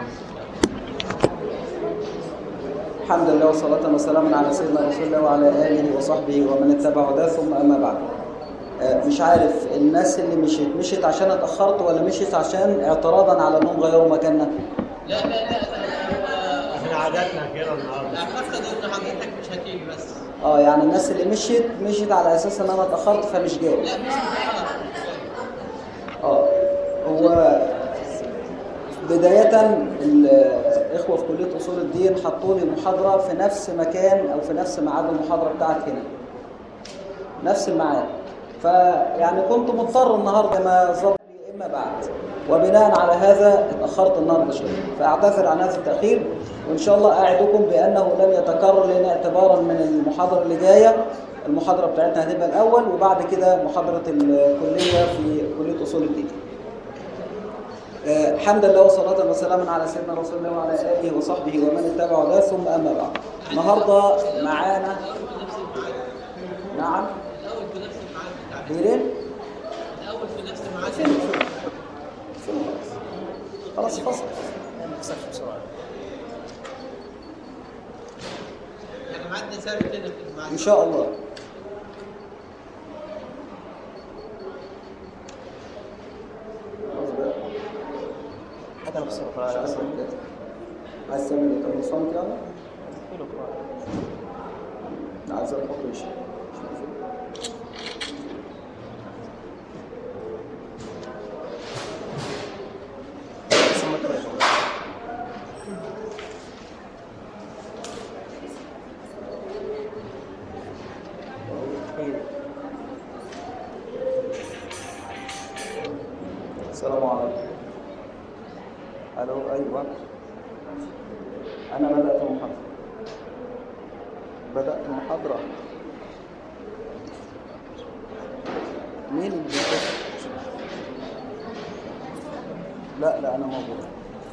الحمد لله والصلاة والسلام على سيدنا رسول الله وعلى آله وصحبه ومن اتبع هداه ثم أما بعد آه، مش عارف الناس اللي مشيت مشيت عشان اتأخرت ولا مشيت عشان اعتراضا على انهم غيروا مكاننا لا لا لا لا احنا عاداتنا كده النهارده لا اعتقد ان حضرتك مش هتيجي بس اه يعني الناس اللي مشيت مشيت على اساس ان انا اتأخرت فمش جاي لا مش غلط اه هو بداية الإخوة في كلية أصول الدين حطوا لي محاضرة في نفس مكان أو في نفس ميعاد المحاضرة بتاعت هنا نفس الميعاد فيعني كنت مضطر النهارده ما ظبط لي إما بعد وبناء على هذا اتأخرت النهارده شوية فأعتذر عن هذا التأخير وإن شاء الله أعدكم بأنه لن يتكرر لنا اعتبارا من المحاضرة اللي جاية المحاضرة بتاعتنا هتبقى الأول وبعد كده محاضرة الكلية في كلية أصول الدين آه، الحمد لله والصلاة والسلام على سيدنا رسول الله وعلى آله وصحبه ومن اتبع هداه ثم أما بعد النهاردة معانا نعم الاول في نفس الميعاد بتاعك ديرين الاول في نفس الميعاد فين فين فين خلاص فصل يعني ميعادنا ثابت هنا في الميعاد إن شاء الله حتى نفس عايز تعمل ايه؟ تعمل صمت يعني؟ عايز احط ايش؟ السلام عليكم الو ايوه انا بدات المحاضره بدات المحاضره مين اللي بيتصل؟ لا لا انا موجود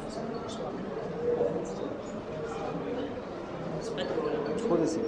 خد يا سيدي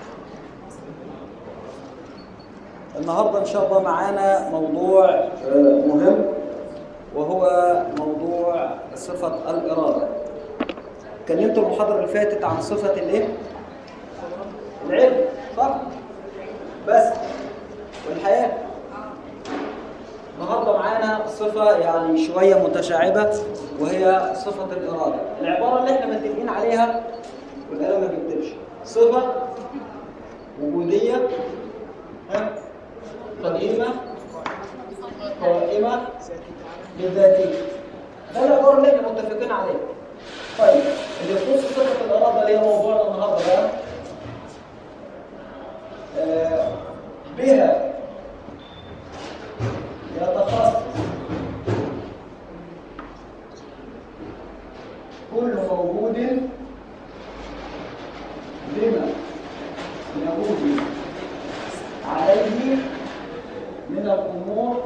النهارده ان شاء الله معانا موضوع آه، مهم وهو موضوع صفة الإرادة اتكلمت المحاضرة اللي فاتت عن صفة الايه؟ العلم صح؟ بس والحياة النهارده معانا صفة يعني شوية متشعبة وهي صفة الإرادة العبارة اللي احنا متفقين عليها والقلم ما بيكتبش صفة وجودية ها؟ قديمة قائمة بالذاتية ده العبارة اللي احنا متفقين عليها طيب اللي يخص صفة الإرادة اللي هي موضوعنا النهارده بقى آه، بها يتخصص كل موجود بما يجوز عليه من الأمور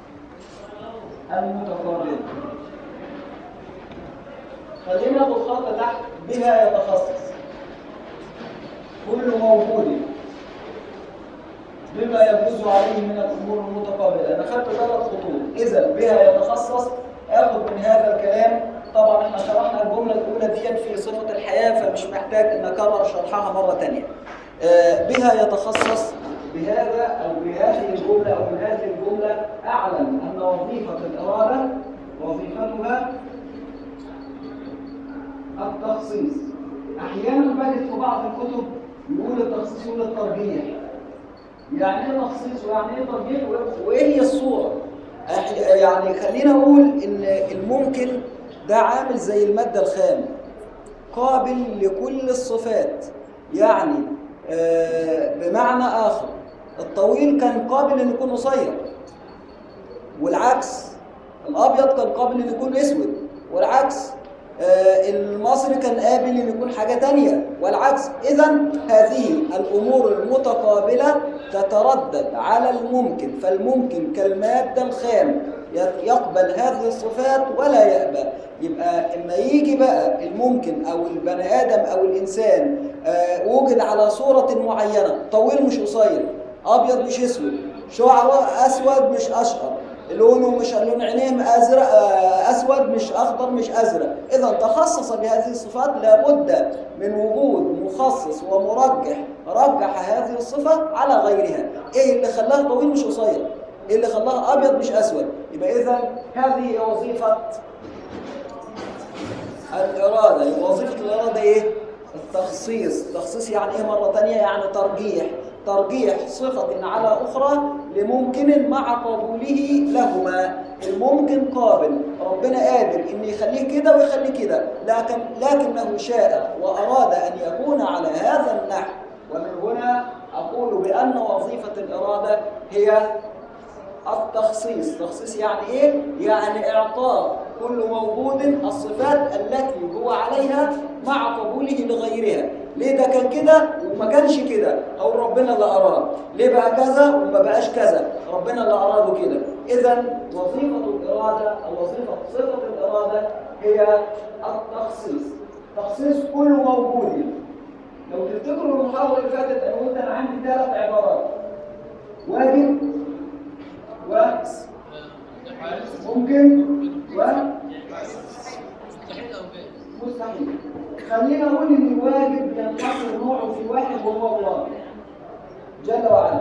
المتقاربة خلينا ناخد خط تحت بها يتخصص كل موجود بما يجوز عليه من الامور المتقابله انا خدت ثلاث خطوط اذا بها يتخصص اخذ من هذا الكلام طبعا احنا شرحنا الجمله الاولى ديت في صفه الحياه فمش محتاج ان اكرر شرحها مره ثانيه بها يتخصص بهذا او بهذه الجمله او من هذه الجمله اعلم ان وظيفه الاراده وظيفتها التخصيص احيانا بجد في بعض الكتب يقول التخصيص يقول الترجيح يعني ايه تخصيص ويعني ايه ترجيح و- وايه هي الصوره أح- يعني خلينا اقول ان الممكن ده عامل زي الماده الخام قابل لكل الصفات يعني آه، بمعنى اخر الطويل كان قابل ان يكون قصير والعكس الابيض كان قابل ان يكون اسود والعكس آه، المصري كان قابل ان يكون حاجه تانية والعكس اذا هذه الامور المتقابله تتردد على الممكن فالممكن كالماده الخام ي- يقبل هذه الصفات ولا يأبى يبقى اما يجي بقى الممكن او البني ادم او الانسان آه، وجد على صوره معينه طويل مش قصير ابيض مش اسود شعره اسود مش اشقر لونه مش لون عينيه ازرق آه، اسود مش مش اخضر مش ازرق اذا تخصص بهذه الصفات لابد من وجود مخصص ومرجح رجح هذه الصفه على غيرها ايه اللي خلاه طويل مش قصير ايه اللي خلاه ابيض مش اسود يبقى اذا هذه هي وظيفه الإرادة يبقى وظيفة الإرادة إيه؟ التخصيص تخصيص يعني إيه مرة تانية؟ يعني ترجيح ترجيح صفة على أخرى لممكن مع قبوله لهما الممكن قابل ربنا قادر إن يخليه كده ويخليه كده لكن لكنه شاء وأراد أن يكون على هذا النحو ومن هنا أقول بأن وظيفة الإرادة هي التخصيص تخصيص يعني ايه يعني اعطاء كل موجود الصفات التي هو عليها مع قبوله لغيرها ليه ده كان كده وما كانش كده او ربنا اللي اراد ليه بقى كذا وما بقاش كذا ربنا اللي اراده كده اذا وظيفه الاراده او وظيفه صفه الاراده هي التخصيص تخصيص كل موجود لو تفتكروا المحاضره اللي فاتت انا قلت انا عندي ثلاث عبارات واجب وممكن و مستحيل او غير مستحيل خلينا نقول ان الواجب ينحصر نوعه في واحد وهو الله جل وعلا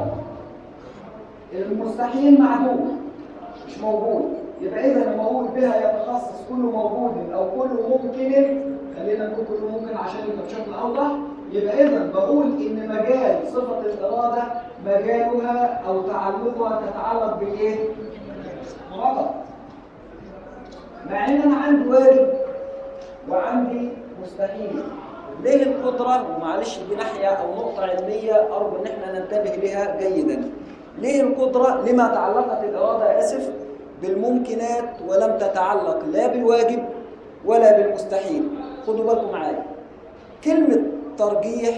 المستحيل معدوم مش موجود يبقى اذا الموجود بها يتخصص كل موجود او كل ممكن خلينا نقول كل ممكن عشان يبقى بشكل اوضح يبقى اذا بقول ان مجال صفه الاراده مجالها او تعلقها تتعلق بالايه؟ فقط مع ان انا عندي واجب وعندي مستحيل ليه القدرة ومعلش دي ناحية أو نقطة علمية أرجو إن احنا ننتبه لها جيدا ليه القدرة لما تعلقت الإرادة آسف بالممكنات ولم تتعلق لا بالواجب ولا بالمستحيل خدوا بالكم معايا كلمة ترجيح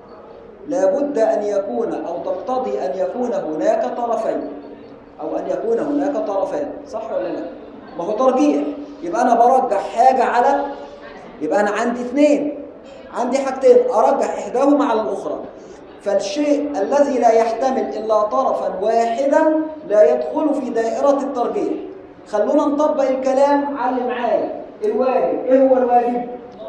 لابد أن يكون أو تقتضي أن يكون هناك طرفين أو أن يكون هناك طرفان صح ولا لا؟ ما هو ترجيح يبقى أنا برجح حاجة على يبقى أنا عندي اثنين عندي حاجتين أرجح إحداهما على الأخرى فالشيء الذي لا يحتمل إلا طرفا واحدا لا يدخل في دائرة الترجيح خلونا نطبق الكلام على اللي معايا الواجب إيه هو الواجب؟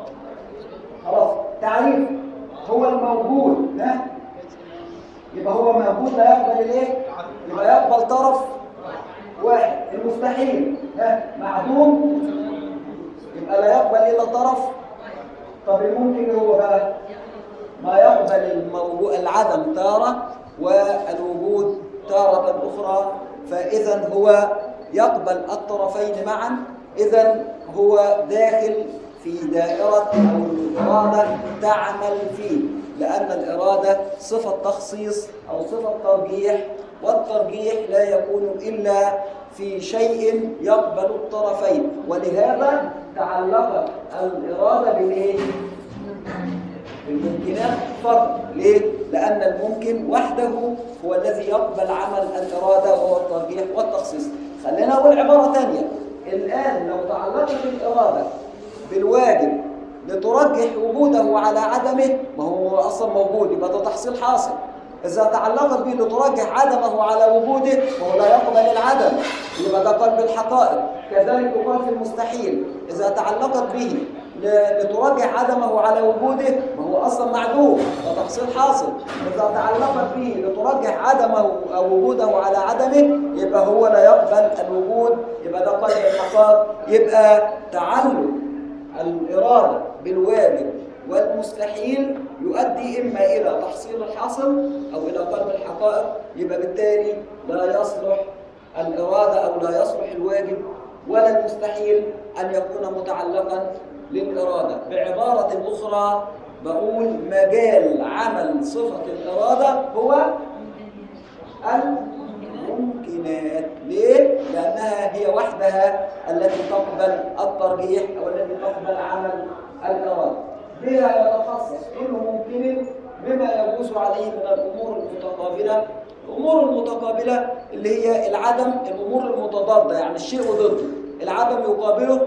خلاص تعريف هو الموجود ها يبقى هو موجود لا يقبل الايه يبقى يقبل طرف واحد المستحيل ها معدوم يبقى لا يقبل الا طرف طب الممكن هو بقى ما يقبل الموجود العدم تارة والوجود تارة أخرى فإذا هو يقبل الطرفين معا إذا هو داخل في دائرة أو الإرادة تعمل فيه لأن الإرادة صفة تخصيص أو صفة ترجيح والترجيح لا يكون إلا في شيء يقبل الطرفين ولهذا تعلقت الإرادة بالإيه؟ بالممكنات فقط ليه؟ لأن الممكن وحده هو الذي يقبل عمل الإرادة وهو الترجيح والتخصيص خلينا أقول عبارة ثانية الآن لو تعلقت الإرادة بالواجب لترجح وجوده على عدمه ما هو اصلا موجود يبقى ده تحصيل حاصل اذا تعلقت به لترجح عدمه على وجوده وهو لا يقبل العدم يبقى ده قلب الحقائق كذلك يقال في المستحيل اذا تعلقت به ل- لترجح عدمه على وجوده وهو اصلا معدوم ده تحصيل حاصل اذا تعلقت به لترجح عدمه او وجوده على عدمه يبقى هو لا يقبل الوجود يبقى ده قلب الحقائق يبقى تعلق الإرادة بالواجب والمستحيل يؤدي إما إلى تحصيل الحاصل أو إلى قلب الحقائق يبقى بالتالي لا يصلح الإرادة أو لا يصلح الواجب ولا المستحيل أن يكون متعلقا للإرادة بعبارة أخرى بقول مجال عمل صفة الإرادة هو الممكنات ليه؟ لأنها هي وحدها التي تقبل الترجيح أو التي تقبل عمل الإرادة بها يتخصص كل ممكن بما يجوز عليه من الأمور المتقابلة الأمور المتقابلة اللي هي العدم الأمور المتضادة يعني الشيء وضده العدم يقابله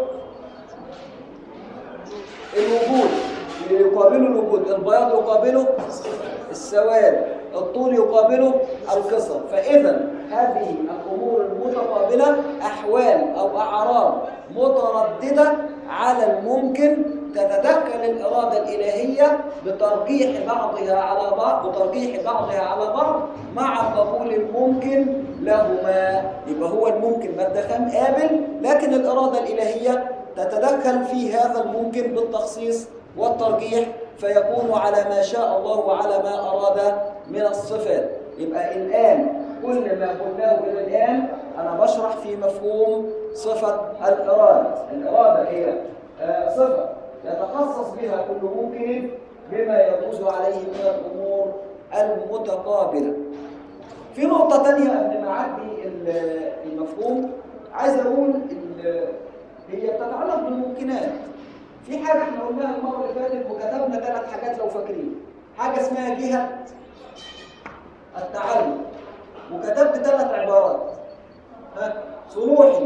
الوجود يقابله الوجود البياض يقابله السواد الطول يقابله القصر فإذا هذه الأمور المتقابلة أحوال أو أعراض مترددة على الممكن تتدخل الإرادة الإلهية بترجيح بعضها على بعض بترجيح بعضها على بعض مع قبول الممكن لهما يبقى هو الممكن مادة خام قابل لكن الإرادة الإلهية تتدخل في هذا الممكن بالتخصيص والترجيح فيكون على ما شاء الله وعلى ما أراد من الصفات يبقى الآن كل ما قلناه إلى الآن أنا بشرح في مفهوم صفة الإرادة الإرادة هي آه، صفة يتخصص بها كل ممكن بما يجوز عليه من الأمور المتقابلة في نقطة تانية قبل ما أعدي ال- المفهوم عايز أقول ال- هي بتتعلق بالممكنات في حاجة احنا قلناها المرة اللي فاتت وكتبنا ثلاث حاجات لو فاكرين حاجة اسمها جهة التعلم وكتبت ثلاث عبارات ها صلوحي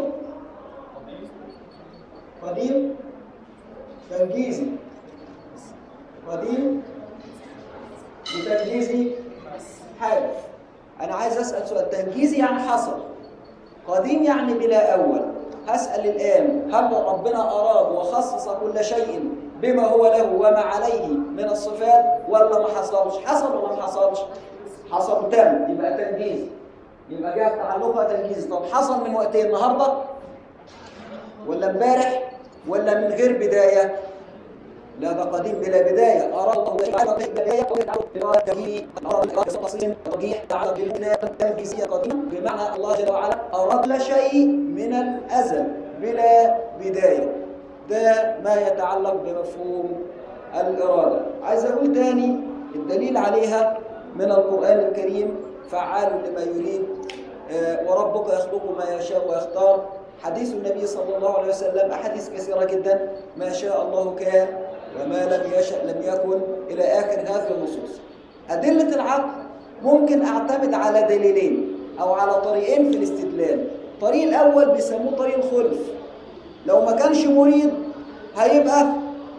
قديم تنجيزي قديم وتنجيزي حادث انا عايز اسال سؤال تنجيزي يعني حصل قديم يعني بلا اول هسال الان هل ربنا اراد وخصص كل شيء بما هو له وما عليه من الصفات ولا ما حصلش حصل ولا ما حصلش حصل تم يبقى تنجيز يبقى جاء تعلقها تنجيز طب حصل من وقت إيه؟ النهارده ولا امبارح ولا من غير بدايه لا ده قديم بلا بداية أراد الله تعالى بداية ويدعو تغيير أراد إرادة تصميم ترجيح تعالى بالبناء تنجيزية قديم بمعنى الله جل وعلا أراد لا شيء من الأزل بلا بداية ده ما يتعلق بمفهوم الإرادة عايز أقول تاني الدليل عليها من القرآن الكريم فعال لما يريد آه، وربك يخلق ما يشاء ويختار حديث النبي صلى الله عليه وسلم أحاديث كثيرة جدا ما شاء الله كان وما لم يشأ لم يكن إلى آخر هذه النصوص أدلة العقل ممكن أعتمد على دليلين أو على طريقين في الاستدلال الطريق الأول بيسموه طريق الخلف لو ما كانش مريد هيبقى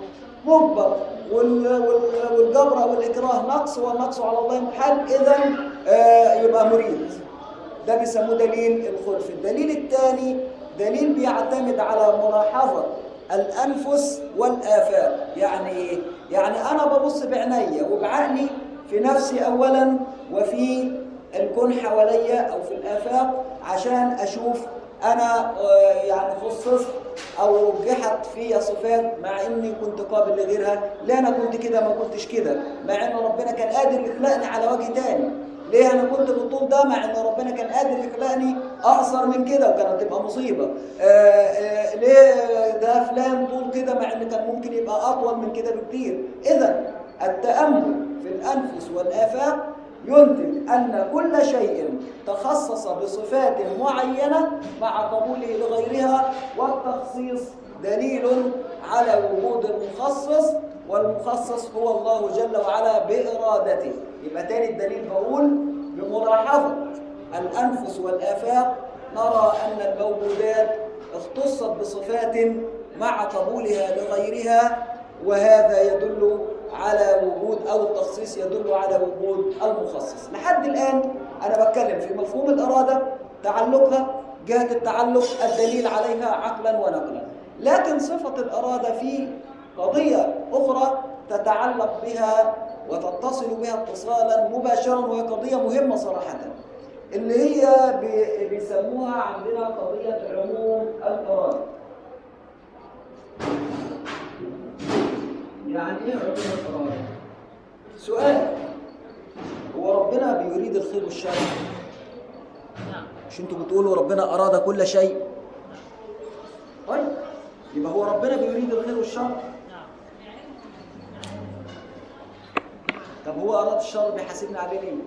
مجبر وال- وال- والجبر او الاكراه نقص والنقص على الله محال اذا آه، يبقى مريد ده بيسموه دليل الخلف الدليل الثاني دليل بيعتمد على ملاحظه الانفس والافاق يعني ايه يعني انا ببص بعينيا وبعقلي في نفسي اولا وفي الكون حواليا او في الافاق عشان اشوف انا آه، يعني خصصت او رجحت في صفات مع اني كنت قابل لغيرها لا انا كنت كده ما كنتش كده مع ان ربنا كان قادر يخلقني على وجه تاني ليه انا كنت بالطول ده مع ان ربنا كان قادر يخلقني اقصر من كده وكانت تبقى مصيبه آه آه ليه ده فلان طول كده مع ان كان ممكن يبقى اطول من كده بكتير اذا التامل في الانفس والافاق ينتج أن كل شيء تخصص بصفات معينة مع قبوله لغيرها والتخصيص دليل على وجود المخصص والمخصص هو الله جل وعلا بإرادته يبقى تاني الدليل بقول بملاحظة الأنفس والآفاق نرى أن الموجودات اختصت بصفات مع قبولها لغيرها وهذا يدل على وجود او التخصيص يدل على وجود المخصص لحد الان انا بتكلم في مفهوم الاراده تعلقها جهه التعلق الدليل عليها عقلا ونقلا لكن صفه الاراده في قضيه اخرى تتعلق بها وتتصل بها اتصالا مباشرا وهي قضيه مهمه صراحه اللي هي بي- بيسموها عندنا قضيه عموم الاراده يعني ايه عموم الاراده سؤال هو ربنا بيريد الخير والشر مش انتوا بتقولوا ربنا اراد كل شيء طيب يبقى هو ربنا بيريد الخير والشر طب هو اراد الشر بيحاسبنا عليه ليه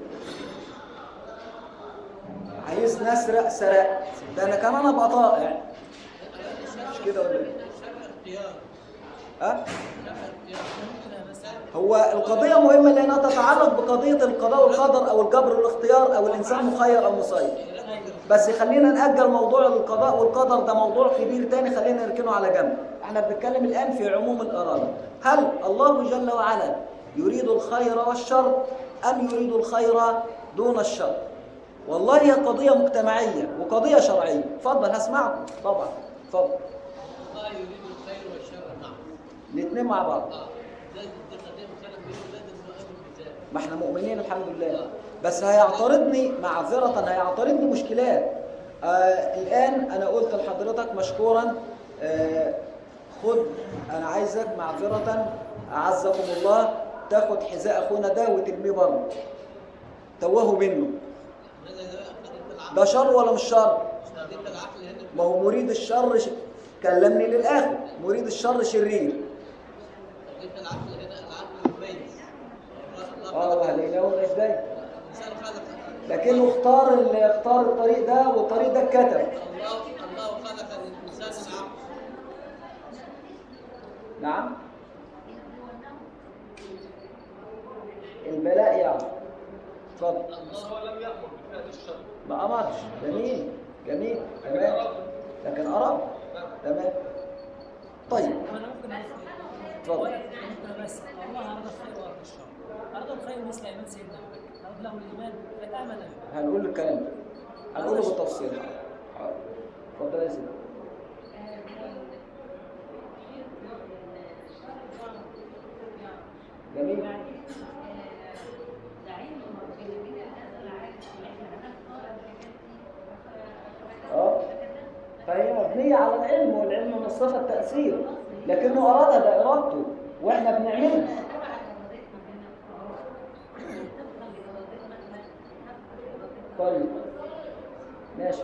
عايز نسرق سرقت ده انا كمان ابقى طائع مش كده ولا ايه اختيار ها لا اختيار ممكن انا اسال هو القضية مهمة لأنها تتعلق بقضية القضاء والقدر أو الجبر والاختيار أو الإنسان مخير أو مسير بس خلينا نأجل موضوع القضاء والقدر ده موضوع كبير تاني خلينا نركنه على جنب احنا بنتكلم الآن في عموم الإرادة هل الله جل وعلا يريد الخير والشر أم يريد الخير دون الشر والله هي قضية مجتمعية وقضية شرعية اتفضل هسمعكم طبعا اتفضل يريد الخير والشر معا الاثنين مع بعض اه لازم تقدم خيرا منه لازم نؤمن بذلك ما احنا مؤمنين الحمد لله بس هيعترضني معذرة هيعترضني مشكلات آه الآن أنا قلت لحضرتك مشكورا آه خد أنا عايزك معذرة أعزكم الله تاخد حذاء أخونا ده وترميه بره توهوا منه ماذا اذا استخدمت العقل ده شر ولا مش شر؟ استخدمت العقل هنا ما هو مريد الشر ش... كلمني للآخر مريد الشر شرير استخدمت العقل هنا العقل يميز الله اه خلق وهليناه ازاي؟ الانسان خلق لكنه اختار ال- اختار الطريق ده والطريق ده اتكتب الله الله خلق الانسان العقل نعم البلاء يعني اتفضل الله لم يامر بفعل الشر ما امرش جميل جميل تمام لكن ارى تمام طيب انا ممكن اتفضل. ممكن بس الله اراد الخير واراد الشر اراد الخير مثل ايمان سيدنا ابو بكر اراد له الايمان فامن به هنقول الكلام ده هنقوله بالتفصيل حاضر. اتفضل يا سيدي جميل اه فهي مبنية على العلم والعلم من صفة التأثير لكنه أرادها ده إرادته وإحنا بنعملها طيب ماشي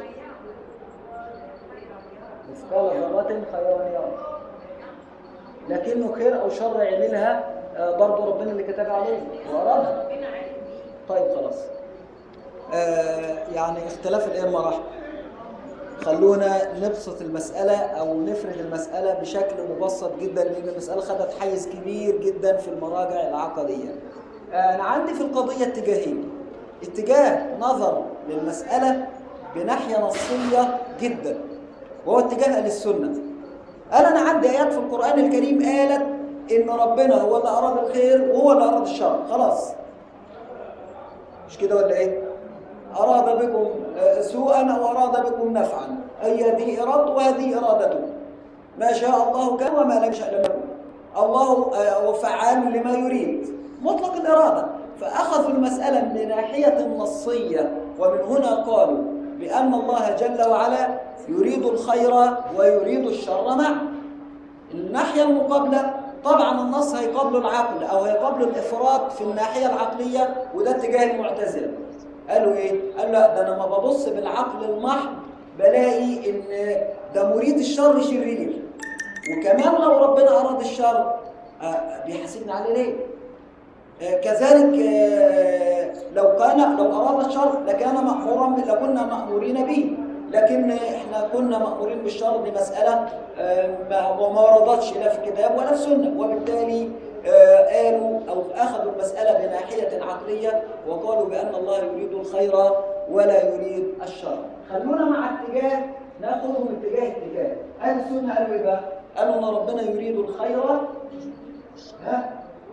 مثقال ذرة خيرا يرى لكنه خير أو شر يعملها آه، برضه ربنا اللي كتب عليه وأرادها طيب خلاص آه يعني اختلاف الآن مراحل خلونا نبسط المسألة أو نفرد المسألة بشكل مبسط جدا لأن المسألة خدت حيز كبير جدا في المراجع العقدية. آه، أنا عندي في القضية اتجاهين. اتجاه نظر للمسألة بناحية نصية جدا وهو اتجاه أهل السنة. قال أنا عندي آيات في القرآن الكريم قالت إن ربنا هو اللي أراد الخير وهو اللي أراد الشر، خلاص. مش كده ولا إيه؟ أراد بكم آه، سوءا أو أراد بكم نفعا أي دي إرادته وهذه إرادته ما شاء الله كان وما لم يشاء لم يكن الله آه، فعال لما يريد مطلق الإرادة فأخذوا المسألة من ناحية النصية ومن هنا قالوا بأن الله جل وعلا يريد الخير ويريد الشر معا الناحية المقابلة طبعا النص هيقابله العقل أو هيقابله الإفراط في الناحية العقلية وده اتجاه المعتزلة قالوا إيه؟ قال لا ده أنا ما ببص بالعقل المحض بلاقي إن ده مريد الشر شرير وكمان لو ربنا أراد الشر آه، بيحاسبنا عليه ليه؟ آه، كذلك آه، لو كان لو أراد الشر لكان مأمورا ب- لكنا مأمورين به لكن احنا كنا مأمورين بالشر دي مسألة آه، ما- وما وردتش لا في كتاب ولا في سنة وبالتالي آه، قالوا أو أخذوا المسألة بناحية عقلية وقالوا بأن الله يريد الخير ولا يريد الشر خلونا مع اتجاه ناخذه من اتجاه اتجاه أهل السنة قالوا إيه بقى؟ قالوا أن ربنا يريد الخير ها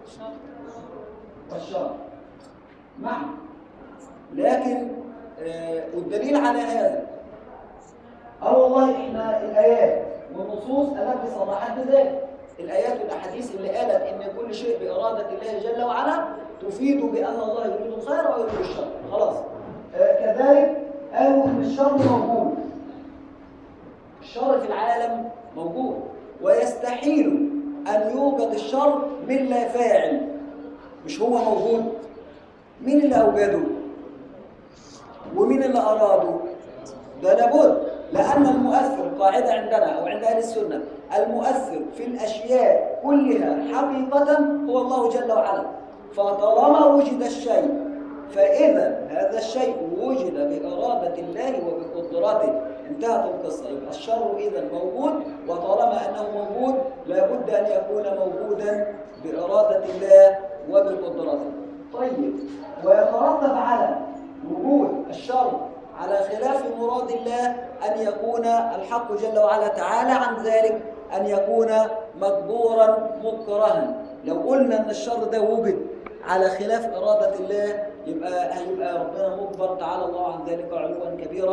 والشر معا لكن آه، والدليل على هذا قال والله احنا الايات والنصوص التي صرحت بذلك الايات والاحاديث اللي قالت ان كل شيء باراده الله جل وعلا تفيد بان الله يريد الخير ويريد الشر خلاص آه، كذلك قالوا ان الشر موجود الشر في العالم موجود ويستحيل ان يوجد الشر من لا فاعل مش هو موجود مين اللي اوجده ومين اللي اراده ده لابد لان المؤثر قاعده عندنا او عند اهل السنه المؤثر في الاشياء كلها حقيقه هو الله جل وعلا فطالما وجد الشيء فاذا هذا الشيء وجد باراده الله وبقدرته انتهت القصه يبقى الشر اذا موجود وطالما انه موجود لابد ان يكون موجودا باراده الله وبقدرته طيب ويترتب على وجود الشر على خلاف مراد الله أن يكون الحق جل وعلا تعالى عن ذلك أن يكون مجبورا مكرها لو قلنا أن الشر ده وجد على خلاف إرادة الله يبقى هيبقى ربنا مجبر تعالى الله عن ذلك علوا كبيرا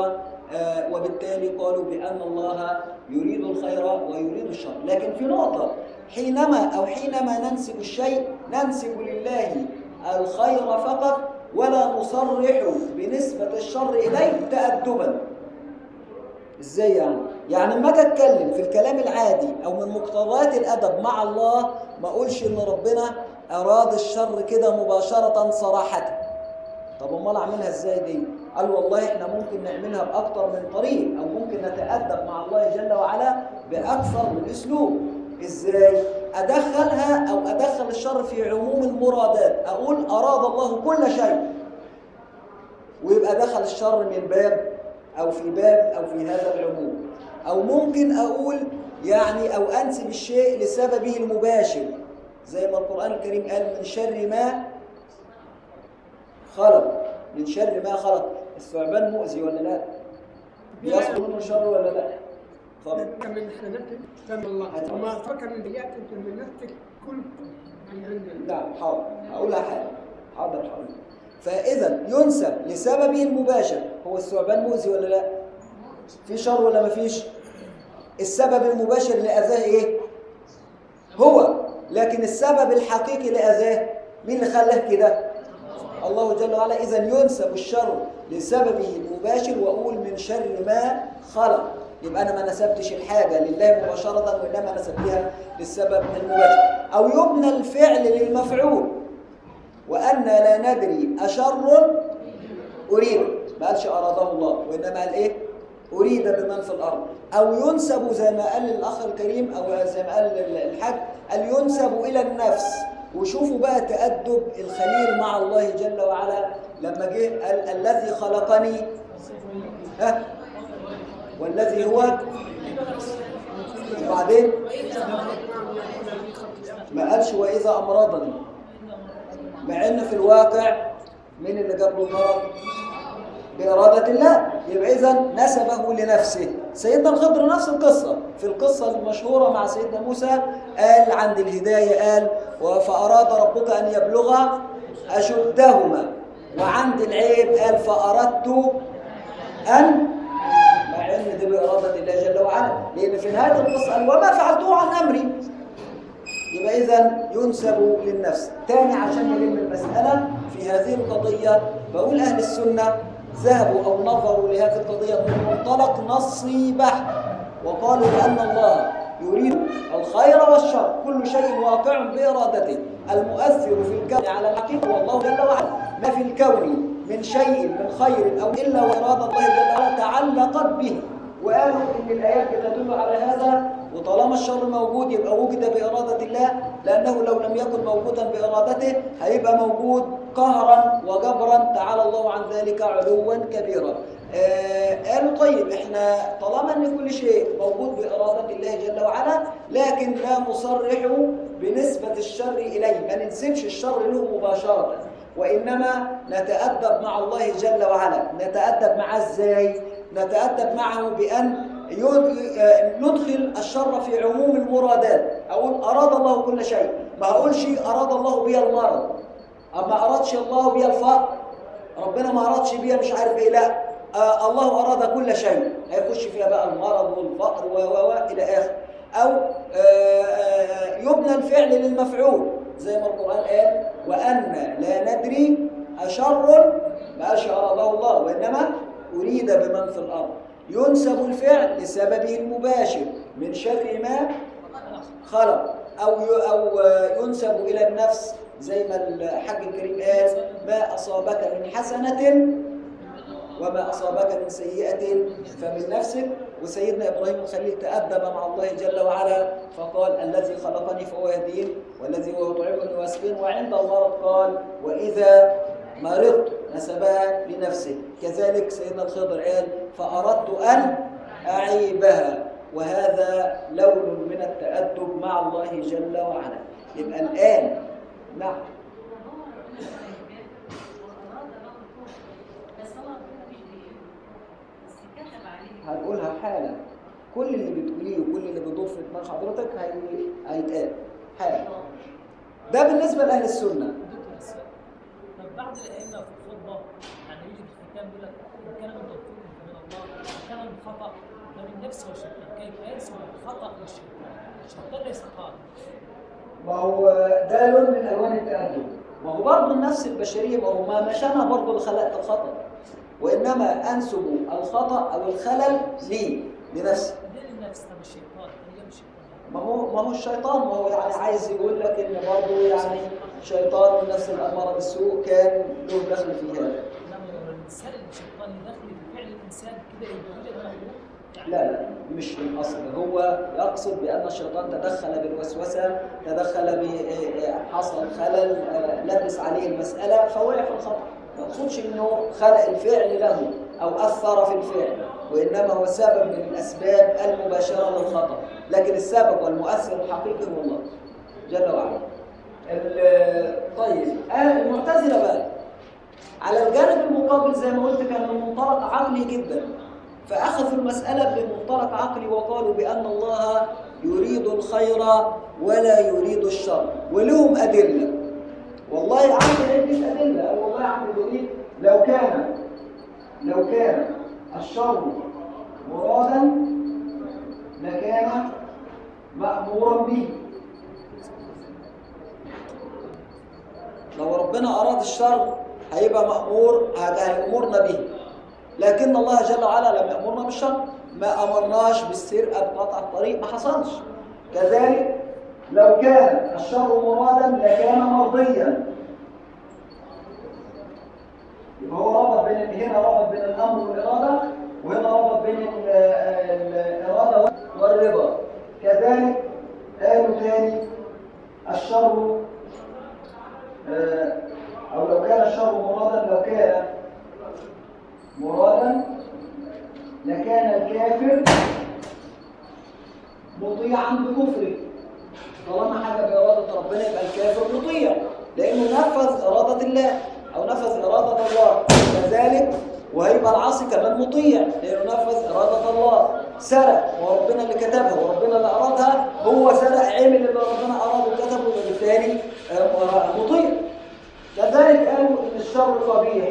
آه، وبالتالي قالوا بأن الله يريد الخير ويريد الشر لكن في نقطة حينما أو حينما ننسب الشيء ننسب لله الخير فقط ولا نصرح بنسبة الشر إليه تأدبا ازاي يعني؟ يعني لما اجي اتكلم في الكلام العادي او من مقتضيات الادب مع الله ما اقولش ان ربنا اراد الشر كده مباشره صراحه. طب امال اعملها ازاي دي؟ قال والله احنا ممكن نعملها باكتر من طريق او ممكن نتادب مع الله جل وعلا باكثر من اسلوب. ازاي؟ ادخلها او ادخل الشر في عموم المرادات، اقول اراد الله كل شيء. ويبقى دخل الشر من باب أو في باب أو في هذا العموم أو ممكن أقول يعني أو أنسب الشيء لسببه المباشر زي ما القرآن الكريم قال من شر ما خلق من شر ما خلق الثعبان مؤذي ولا لا؟ بيصل منه شر ولا لا؟ اتفضل انت من حسناتك تم الله وما فكر من سيئات انت من نفسك كل من عند الله نعم حاضر هقولها حالا حاضر حاضر فاذا ينسب لسببه المباشر هو الثعبان مؤذي ولا لا في شر ولا مفيش السبب المباشر لاذاه ايه هو لكن السبب الحقيقي لاذاه مين اللي خلاه كده الله جل وعلا اذا ينسب الشر لسببه المباشر واقول من شر ما خلق يبقى انا ما نسبتش الحاجه لله مباشره وانما نسبتها للسبب المباشر او يبنى الفعل للمفعول وأن لا ندري أشر أريد ما قالش أراده الله وإنما قال إيه أريد بمن في الأرض أو ينسب زي ما قال الأخ الكريم أو زي ما قال الحاج قال ينسب إلى النفس وشوفوا بقى تأدب الخليل مع الله جل وعلا لما جه قال الذي خلقني ها والذي هو وبعدين ما قالش وإذا أمرضني مع ان في الواقع مين اللي جاب له المرض بإرادة الله يبقى إذا نسبه لنفسه سيدنا الخضر نفس القصة في القصة المشهورة مع سيدنا موسى قال عند الهداية قال فأراد ربك أن يبلغ أشدهما وعند العيب قال فأردت أن مع ان دي بإرادة الله جل وعلا لأن في نهاية القصة قال وما فعلته عن أمري يبقى إذا ينسب للنفس تاني عشان نلم المسألة في هذه القضية بقول أهل السنة ذهبوا أو نظروا لهذه القضية من منطلق نصي بحت وقالوا بأن الله يريد الخير والشر كل شيء واقع بإرادته المؤثر في الكون على الحقيقة والله جل وعلا ما في الكون من شيء من خير أو إلا وإرادة الله جل وعلا تعلقت به وقالوا ان الايات بتدل على هذا وطالما الشر موجود يبقى وجد باراده الله لانه لو لم يكن موجودا بارادته هيبقى موجود قهرا وجبرا تعالى الله عن ذلك علوا كبيرا آه قالوا طيب احنا طالما ان كل شيء موجود باراده الله جل وعلا لكن لا نصرح بنسبه الشر اليه ما ننسبش الشر له مباشره وانما نتادب مع الله جل وعلا نتادب معاه ازاي نتأدب معه بأن ندخل الشر في عموم المرادات أقول أراد الله كل شيء ما أقولش أراد الله بي المرض أما أرادش الله بي الفقر ربنا ما أرادش بي مش عارف إيه لا آه الله أراد كل شيء هيخش فيها بقى المرض والفقر و و إلى آخر أو آه آه يبنى الفعل للمفعول زي ما القرآن قال وأن لا ندري أشر ما قالش أراده الله وإنما أريد بمن في الأرض ينسب الفعل لسببه المباشر من شر ما خلق أو أو ينسب إلى النفس زي ما الحاج الكريم قال ما أصابك من حسنة وما أصابك من سيئة فمن نفسك وسيدنا إبراهيم الخليل تأدب مع الله جل وعلا فقال الذي خلقني فهو يهدين والذي هو يطعمني ويسقين وعند المرض قال وإذا مرضت نسبها لنفسه كذلك سيدنا الخضر قال فأردت أن أعيبها وهذا لون من التأدب مع الله جل وعلا يبقى الآن نعم هنقولها حالا كل اللي بتقوليه وكل اللي بيدور في دماغ حضرتك هي- هيتقال حالا ده بالنسبة لأهل السنة دكتور بس طب بعض الائمه في الخطبه يعني يجي في الختام يقول لك ان كان من توفيق من الله كان الخطا فمن نفسه والشيطان كيف ينسب الخطا للشيطان الشيطان ليس خاطئ ما هو ده لون من الوان التأدب ما هو برضه النفس البشريه ما هو ما مش انا برضه اللي خلقت الخطا وانما انسب الخطا او الخلل لي لنفسي ليه للنفس طب الشيطان هي مش الشيطان ما هو ما هو الشيطان ما هو يعني عايز يقول لك ان برضه يعني الشيطان والنفس الاماره بالسوء كان له دخل في هذا انما لو الانسان الشيطان يدخل في فعل الانسان كده يبقى وجد مخلوق يعني لا لا مش من الاصل هو يقصد بان الشيطان تدخل بالوسوسه تدخل ب حصل خلل آه، لبس عليه المساله فوقع في الخطا ما يقصدش انه خلق الفعل له او اثر في الفعل وانما هو سبب من الاسباب المباشره للخطا لكن السبب والمؤثر الحقيقي هو الله جل وعلا ال- طيب آه، المعتزله بقى على الجانب المقابل زي ما قلت كان من منطلق عقلي جدا فأخذوا المسألة بمنطلق عقلي وقالوا بأن الله يريد الخير ولا يريد الشر ولهم أدلة والله عندي عدة أدلة أو والله عندي دليل لو كان لو كان الشر مرادا لكان مأمورا به لو ربنا أراد الشر هيبقى مأمور هيأمرنا به لكن الله جل وعلا لم يأمرنا بالشر ما أمرناش بالسرقة بقطع الطريق ما حصلش كذلك لو كان الشر مرادا لكان مرضيا يبقى هو ربط بين هنا ربط بين الأمر والإرادة وهنا ربط بين ال- ال- الإرادة والرضا كذلك قالوا تاني الشر آه، أو لو كان الشر مرادا لو كان مرادا لكان الكافر مطيعا بكفره طالما حاجه بإرادة ربنا يبقى الكافر مطيع لأنه نفذ إرادة الله أو نفذ إرادة الله كذلك وهيبقى العاصي كمان مطيع لأنه نفذ إرادة الله سرق وربنا اللي كتبها وربنا اللي أرادها هو سرق عمل اللي ربنا أراده وكتبه وبالتالي آه، مطيع كذلك قالوا إن الشر قبيح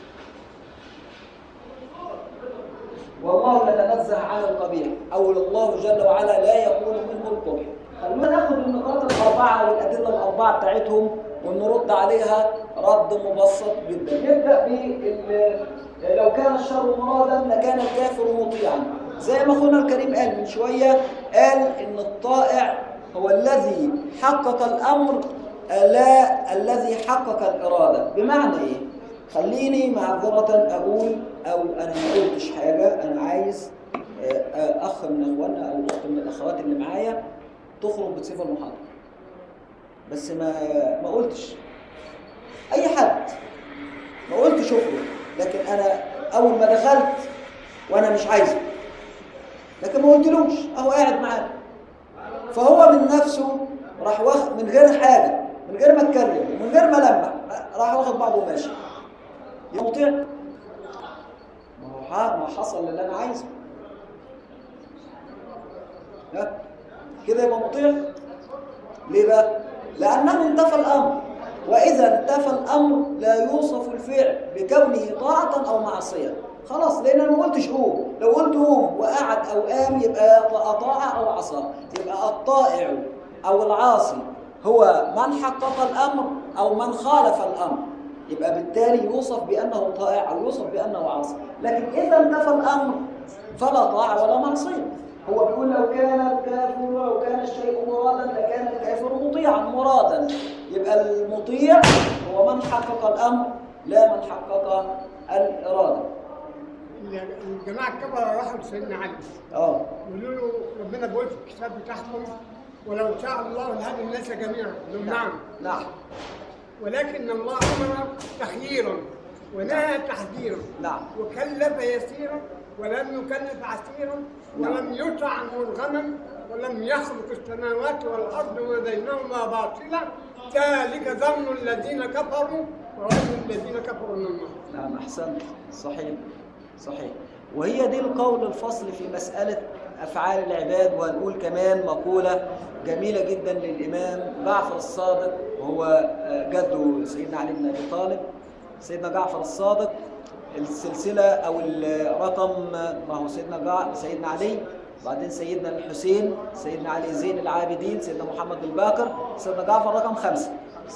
والله يتنزه عن القبيح او الله جل وعلا لا يكون منه القبح خلونا ناخد النقاط الاربعه والادله الاربعه بتاعتهم ونرد عليها رد مبسط جدا نبدا بال لو كان الشر مرادا لكان الكافر مطيعا زي ما اخونا الكريم قال من شويه قال ان الطائع هو الذي حقق الامر لا الذي حقق الاراده بمعنى ايه خليني معذرة أقول أو أنا ما قلتش حاجة أنا عايز آه، آه، أخ من إخواننا أو أخت من الأخوات اللي معايا تخرج بصفة المحاضرة بس ما ما قلتش أي حد ما قلتش اخرج لكن أنا أول ما دخلت وأنا مش عايزه لكن ما قلتلوش أهو قاعد معانا فهو من نفسه راح واخد من غير حاجة من غير ما اتكلم من غير ما لمح راح واخد بعضه وماشي يبقى مطيع ما هو ح- ما حصل اللي انا عايزه ها كده يبقى مطيع ليه بقى لانه انتفى الامر واذا انتفى الامر لا يوصف الفعل بكونه طاعه او معصيه خلاص لان انا ما قلتش قوم لو قلت قوم وقعد او قام يبقى اطاع او عصى يبقى الطائع او العاصي هو من حقق الامر او من خالف الامر يبقى بالتالي يوصف بانه طائع او يوصف بانه عاصي لكن اذا انتفى الامر فلا طاعه ولا معصيه هو بيقول لو كان الكافر لو كان الشيء مرادا لكان الكافر مطيعا مرادا يبقى المطيع هو من حقق الامر لا من حقق الاراده الجماعه الكبار راحوا لسيدنا علي اه يقولوا له ربنا بيقول في الكتاب بتاعكم ولو شاء الله لهدى الناس جميعا قال لهم نعم نعم ولكن الله امر تخييرا ونهى تحذيرا نعم وكلف يسيرا ولم يكلف عسيرا ولم يطع مرغما ولم يخلق السماوات والارض وبينهما باطلا ذلك ظن الذين كفروا ورد الذين كفروا من الله نعم أحسنت صحيح صحيح وهي دي القول الفصل في مسألة أفعال العباد وهنقول كمان مقولة جميلة جدا للإمام جعفر الصادق وهو آه، جده سيدنا علي بن أبي طالب سيدنا جعفر الصادق السلسلة أو الرقم ما هو سيدنا جع... سيدنا علي بعدين سيدنا الحسين سيدنا علي زين العابدين سيدنا محمد الباقر سيدنا جعفر رقم خمسة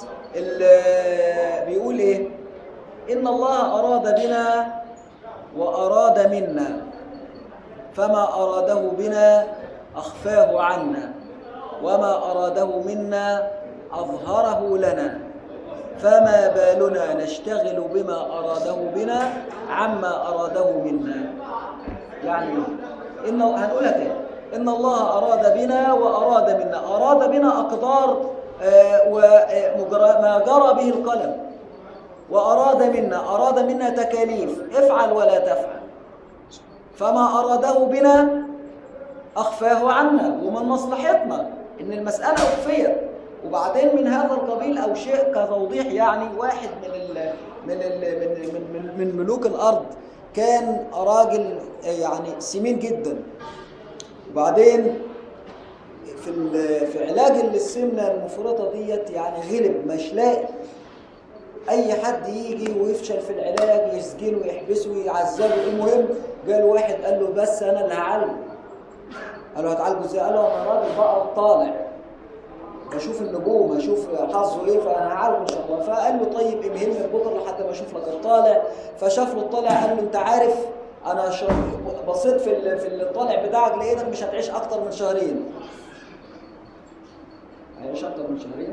ال- بيقول إيه إن الله أراد بنا وأراد منا فما أراده بنا أخفاه عنا وما أراده منا أظهره لنا فما بالنا نشتغل بما أراده بنا عما أراده منا يعني إيه؟ إن هنقولها تاني إن الله أراد بنا وأراد منا أراد بنا أقدار آه، ومجرى ما جرى به القلم وأراد منا أراد منا تكاليف افعل ولا تفعل فما أراده بنا أخفاه عنا ومن مصلحتنا إن المسألة أخفيت وبعدين من هذا القبيل أو شيء كتوضيح يعني واحد من ال من ال من من من, من ملوك الأرض كان راجل يعني سمين جدا وبعدين في ال- في علاج السمنه المفرطه ديت يعني غلب مش لاقي اي حد يجي ويفشل في العلاج يسجنه يحبسه يعذبه المهم جاله واحد قال له بس انا اللي هعالجه قال له هتعالجه ازاي قال له انا راجل بقى طالع بشوف النجوم اشوف حظه ايه فانا هعالجه ان شاء الله فقال له طيب امهلني بكره لحد ما اشوف لك الطالع فشاف له الطالع قال له انت عارف انا ش- بصيت في ال- في الطالع بتاعك لقيتك مش هتعيش اكتر من شهرين هيعيش اكتر من شهرين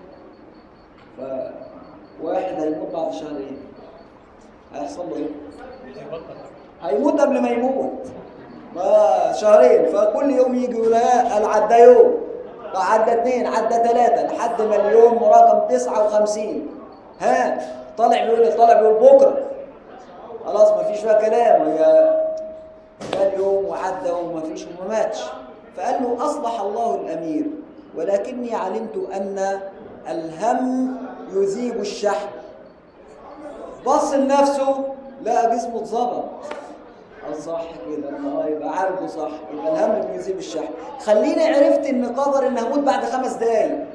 فواحد هيموت بعد شهرين هيحصل له ايه؟ هيموت قبل ما يموت ما شهرين فكل يوم يجي يقول ها قال عدى يوم عدى اثنين عدى ثلاثة لحد ما اليوم رقم 59 ها طالع بيقول إيه؟ طالع بيقول بكرة خلاص ما فيش بقى كلام هي جاء اليوم وعدى وما فيش وما ماتش فقال له أصلح الله الأمير ولكني علمت أن الهم يذيب الشحن بص لنفسه لقى جسمه اتظبط قال صح كده اه يبقى عالجه صح يبقى الهم بيذيب الشحن خليني عرفت ان قدر ان هموت بعد خمس دقايق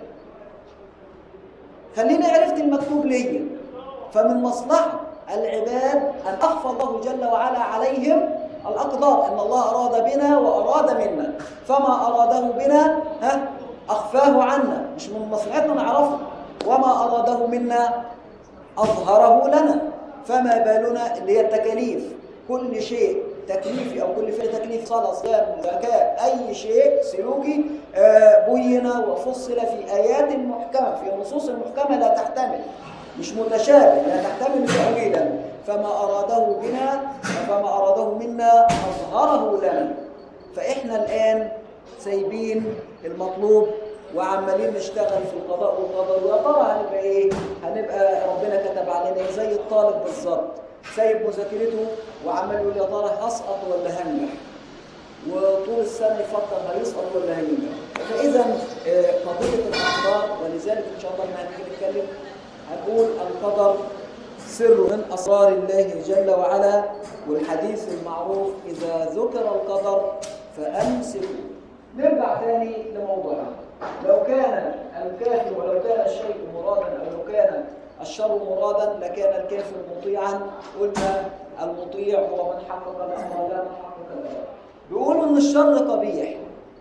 خليني عرفت المكتوب ليا فمن مصلحة العباد أن أخفى الله جل وعلا عليهم الأقدار أن الله أراد بنا وأراد منا فما أراده بنا ها أخفاه عنا مش من مصلحتنا نعرفه وما أراده منا أظهره لنا فما بالنا اللي هي التكاليف كل شيء تكليفي أو كل فعل تكليف صلاة صيام زكاة أي شيء سلوكي آه، بين وفصل في آيات محكمة في نصوص محكمة لا تحتمل مش متشابه لا تحتمل تأويلا فما أراده بنا فما أراده منا أظهره لنا فإحنا الآن سايبين المطلوب وعمالين نشتغل في القضاء والقدر ويا ترى هنبقى ايه؟ هنبقى ربنا كتب علينا ايه؟ زي الطالب بالظبط سايب مذاكرته وعمال يقول يا ترى هسقط ولا هنجح؟ وطول السنه يفكر هيسقط ولا هينجح فاذا آه، قضيه الاقدار ولذلك ان شاء الله لما هنيجي نتكلم هنقول القدر سر من اسرار الله جل وعلا والحديث المعروف اذا ذكر القدر فامسكوا نرجع تاني لموضوعنا لو كان الكافر ولو كان الشيء مرادا او لو كان الشر مرادا لكان الكافر مطيعا قلنا المطيع هو من حقق الامر لا من حقق الامر بيقولوا ان الشر قبيح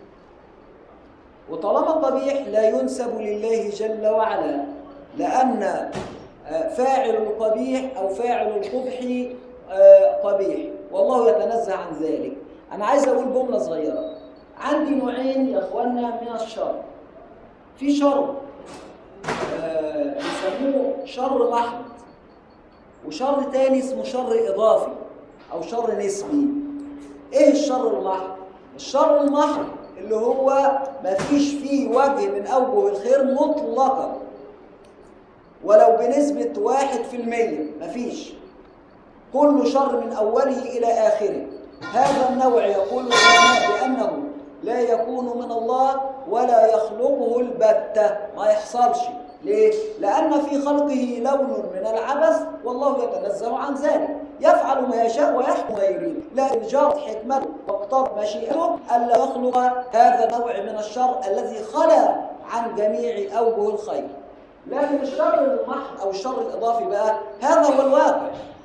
وطالما قبيح لا ينسب لله جل وعلا لأن آه، فاعل القبيح أو فاعل القبح آه، قبيح والله يتنزه عن ذلك أنا عايز أقول جملة صغيرة عندي نوعين يا إخوانا من الشر في شر آه، بيسموه شر محض وشر تاني اسمه شر إضافي أو شر نسبي ايه الشر المحض الشر المحض اللي هو ما فيش فيه وجه من اوجه الخير مطلقا ولو بنسبة واحد في المية مفيش كل شر من أوله إلى آخره هذا النوع يقول العلماء بأنه لا يكون من الله ولا يخلقه البتة ما يحصلش ليه؟ لأن في خلقه لون من العبث والله يتنزه عن ذلك يفعل ما يشاء ويحكم ما يريد لكن جرت حكمته واقتضت مشيئته ألا يخلق هذا النوع من الشر الذي خلا عن جميع أوجه الخير لكن الشر المحض أو الشر الإضافي بقى هذا هو الواقع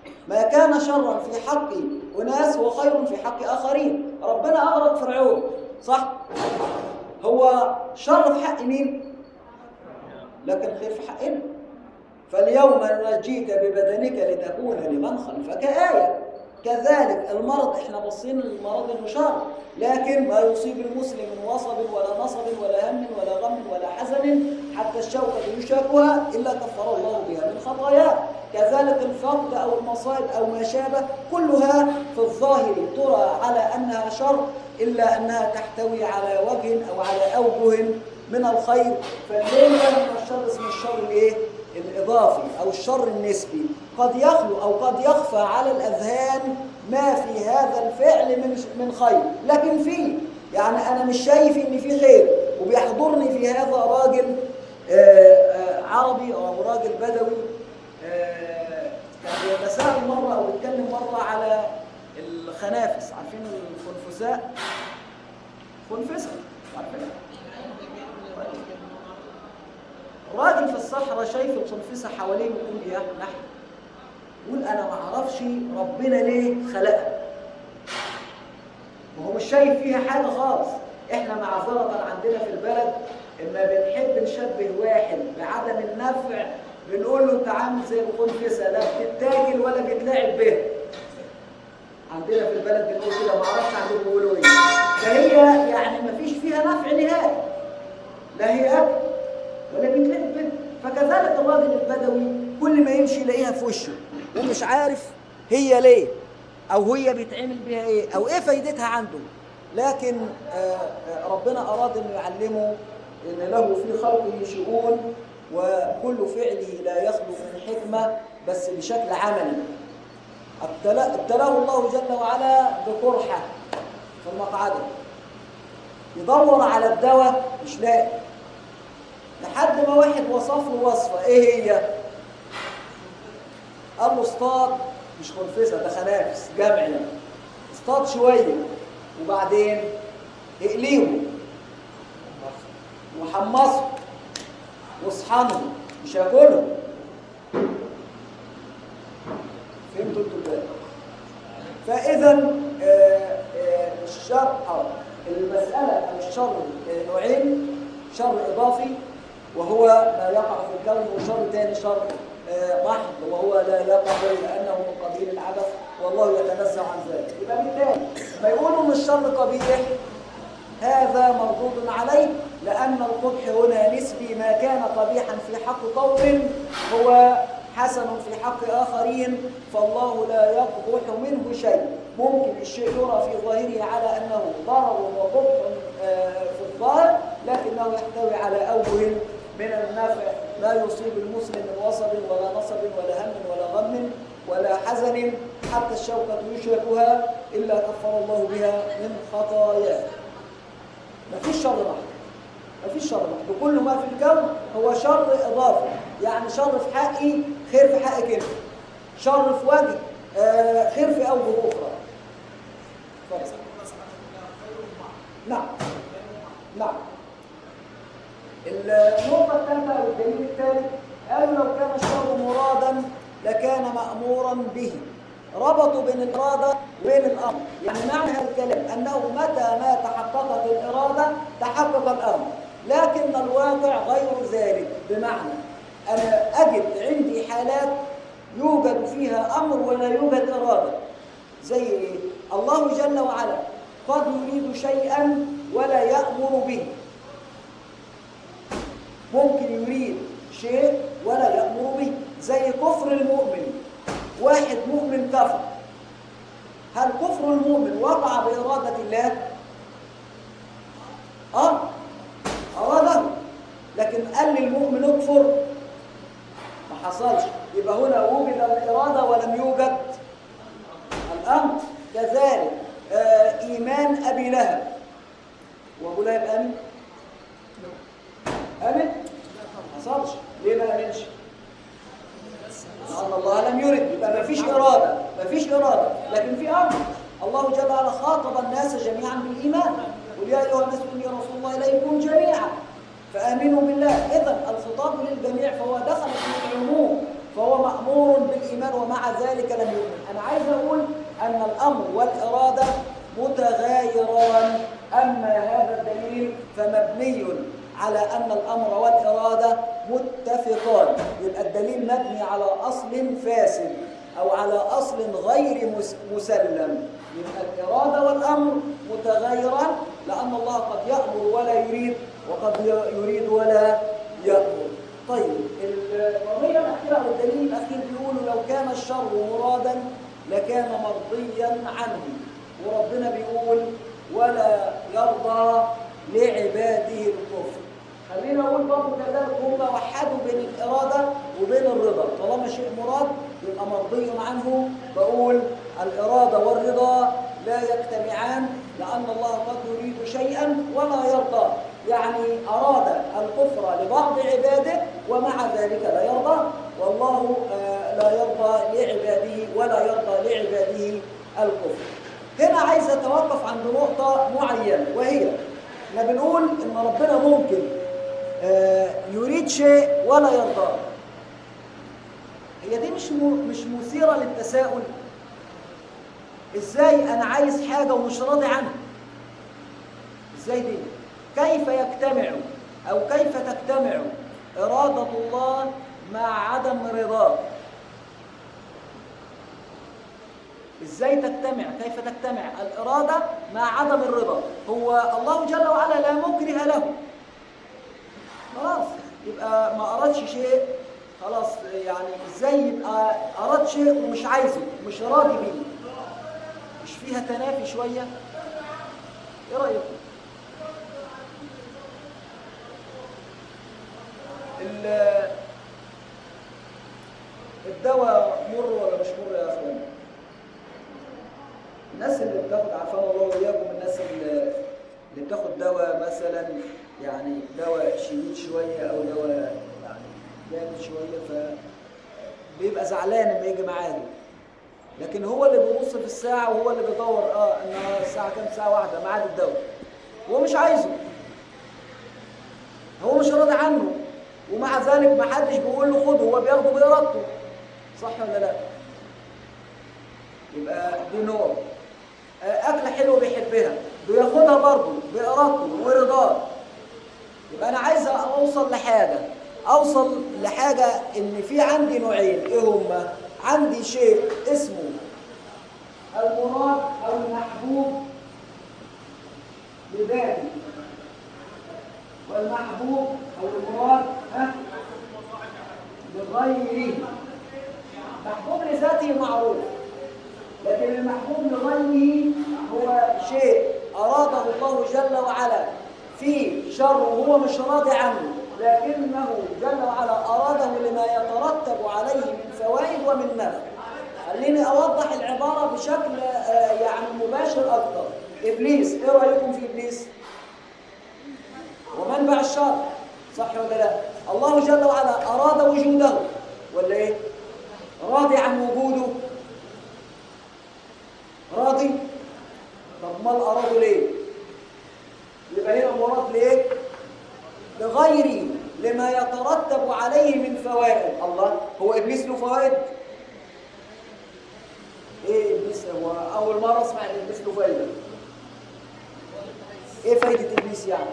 ما كان شرا في حق أناس هو خير في حق آخرين ربنا أغرق فرعون صح؟ هو شر في حق مين؟ لكن خير في حقنا فاليوم ننجيك ببدنك لتكون لمن خلفك آية كذلك المرض احنا بصين للمرض انه شر لكن ما يصيب المسلم من وصب ولا نصب ولا هم ولا غم ولا حزن حتى الشوكة يشاكها إلا كفر الله بها من خطاياه كذلك الفقد أو المصائب أو ما شابه كلها في الظاهر ترى على أنها شر إلا أنها تحتوي على وجه أو على أوجه من الخير فالليل من الشر اسمه الشر الايه؟ الإضافي أو الشر النسبي قد يخلو أو قد يخفى على الأذهان ما في هذا الفعل من من خير لكن فيه يعني أنا مش شايف إن في خير وبيحضرني في هذا راجل آه، آه، عربي أو راجل بدوي آه، كان بيتساءل مرة أو يتكلم مرة على الخنافس عارفين الخنفساء خنفسة عارفين راجل في الصحراء شايف الخنفسة حواليه ويقول يا نحن يقول انا ما اعرفش ربنا ليه خلقها وهو مش شايف فيها حاجه خالص احنا معذره عندنا في البلد اما بنحب نشبه واحد بعدم النفع بنقول له انت عامل زي الخنفسه لا بتتاكل ولا بيتلعب به عندنا في البلد بنقول كده ما اعرفش عندكم بيقولوا ايه فهي يعني ما فيش فيها نفع نهائي لا هي اكل ولا بيتلعب به فكذلك الراجل البدوي كل ما يمشي يلاقيها في وشه ومش عارف هي ليه او هي بيتعمل بيها ايه او ايه فايدتها عنده لكن آه، آه، ربنا اراد انه يعلمه ان له في خلقه شؤون وكل فعله لا يخلو من حكمه بس بشكل عملي ابتلاه ابتلاه الله جل وعلا بقرحه في المقعده يدور على الدواء مش لاقي لحد ما واحد وصف له وصفه ايه هي؟ قال له اصطاد مش خنفسه ده خنافس جمع يعني اصطاد شويه وبعدين اقليهم وحمصهم واصحنهم مش هاكلهم فهمتوا انتوا ازاي؟ فاذا آه، آه، الشر او المساله او الشر آه، نوعين شر اضافي وهو ما يقع في الكون وشر ثاني شر آه، محض وهو لا يقع لانه من قبيل العبث والله يتنزه عن ذلك يبقى بالتالي ما يقولوا ان الشر قبيح هذا مردود عليه لأن القبح هنا نسبي ما كان قبيحا في حق قوم هو حسن في حق آخرين فالله لا يقبح منه شيء ممكن الشيء يرى في ظاهره على أنه ضرر وقبح آه، في الظاهر لكنه يحتوي على أوجه من النفع لا يصيب المسلم من وصب ولا نصب ولا هم ولا غم ولا حزن حتى الشوكة يشركها إلا كفر الله بها من خطاياه مفيش شر محض مفيش شر محض وكل ما في الكون هو شر إضافي يعني شر في حقي خير في حقك انت شر في وجه آه خير في أوجه أخرى اتفضل. نعم نعم النقطة الثالثة أو الدليل الثالث قالوا لو كان الشر مرادا لكان مأمورا به ربطوا بين الإرادة وبين الأمر يعني معنى هذا الكلام أنه متى ما تحققت الإرادة تحقق الأمر لكن الواقع غير ذلك بمعنى أنا أجد عندي حالات يوجد فيها أمر ولا يوجد إرادة زي إيه؟ الله جل وعلا قد يريد شيئا ولا يأمر به ممكن يريد شيء ولا يأمر به زي كفر المؤمن واحد مؤمن كفر هل كفر المؤمن وقع بإرادة الله؟ آه أراده لكن قال للمؤمن اكفر ما حصلش يبقى هنا وجد الإرادة ولم يوجد الأمر كذلك آه إيمان أبي لهب وأبو لهب آمن؟ آمن؟ ما حصلش ليه ما آمنش؟ لأن الله لم يرد يبقى ما فيش إرادة ما فيش إرادة لكن في أمر الله جل وعلا خاطب الناس جميعا بالإيمان قل يا أيها الناس إني رسول الله إليكم جميعا فآمنوا بالله إذا الخطاب للجميع فهو دخل في العموم فهو مأمور بالإيمان ومع ذلك لم يؤمن أنا عايز أقول أن الأمر والإرادة متغايران أما هذا الدليل فمبني على أن الأمر والإرادة متفقان يبقى الدليل مبني على أصل فاسد أو على أصل غير مس- مسلم يبقى الإرادة والأمر متغايران لأن الله قد يأمر ولا يريد وقد ي- يريد ولا يأمر طيب القضية الأخيرة والدليل الأخير بيقولوا لو كان الشر مرادا لكان مرضيا عنه وربنا بيقول ولا يرضى لعباده الكفر خلينا نقول برضه كذلك هم وحدوا بين الإرادة وبين الرضا طالما شيء مراد يبقى مرضي عنه بقول الإرادة والرضا لا يجتمعان لأن الله قد يريد شيئا ولا يرضى يعني أراد الكفر لبعض عباده ومع ذلك لا يرضى والله آه، لا يرضى لعباده ولا يرضى لعباده الكفر هنا عايز اتوقف عند نقطة معينة وهي احنا بنقول ان ربنا ممكن آه، يريد شيء ولا يرضاه هي دي مش م- مش مثيرة للتساؤل ازاي انا عايز حاجة ومش راضي عنها ازاي دي كيف يجتمع او كيف تجتمع إرادة الله مع عدم رضاه ازاي تجتمع كيف تجتمع الإرادة مع عدم الرضا هو الله جل وعلا لا مكره له خلاص يبقى ما أرادش شيء خلاص يعني ازاي يبقى أراد شيء ومش عايزه مش راضي بيه مش فيها تنافي شوية ايه رأيكم ال- الدواء مر ولا مش مر يا اخوان الناس اللي بتاخد عافانا الله واياكم الناس اللي اللي بتاخد دواء مثلا يعني دواء شديد شويه او دواء يعني جامد شويه ف بيبقى زعلان لما يجي ميعاده لكن هو اللي بيبص في الساعه وهو اللي بيدور اه ان الساعه كام ساعه واحده ميعاد الدواء هو مش عايزه هو مش راضي عنه ومع ذلك ما حدش بيقول له خده هو بياخده بإرادته صح ولا لا؟ يبقى دي نوع آه، أكلة حلوة بيحبها بياخدها برضه بإرادته ورضاه يبقى أنا عايز أوصل لحاجة أوصل لحاجة إن في عندي نوعين إيه هما؟ عندي شيء اسمه المراد أو المحبوب لذاتي والمحبوب أو المراد ها لغيره محبوب لذاته معروف لكن المحبوب لغيره هو شيء أراده الله جل وعلا في شر وهو مش راضي عنه لكنه جل وعلا أراده لما يترتب عليه من فوائد ومن نفع خليني أوضح العبارة بشكل آه، يعني مباشر أكتر إبليس إيه رأيكم في إبليس؟ ومنبع الشر صح ولا لا الله جل وعلا أراد وجوده ولا إيه راضي عن وجوده راضي طب ما أراده ليه يبقى هنا مراد ليه لغيري لما يترتب عليه من فوائد الله هو إبليس له فوائد ايه ابليس هو اول مره اسمع ان ابليس له فايده ايه فايده ابليس يعني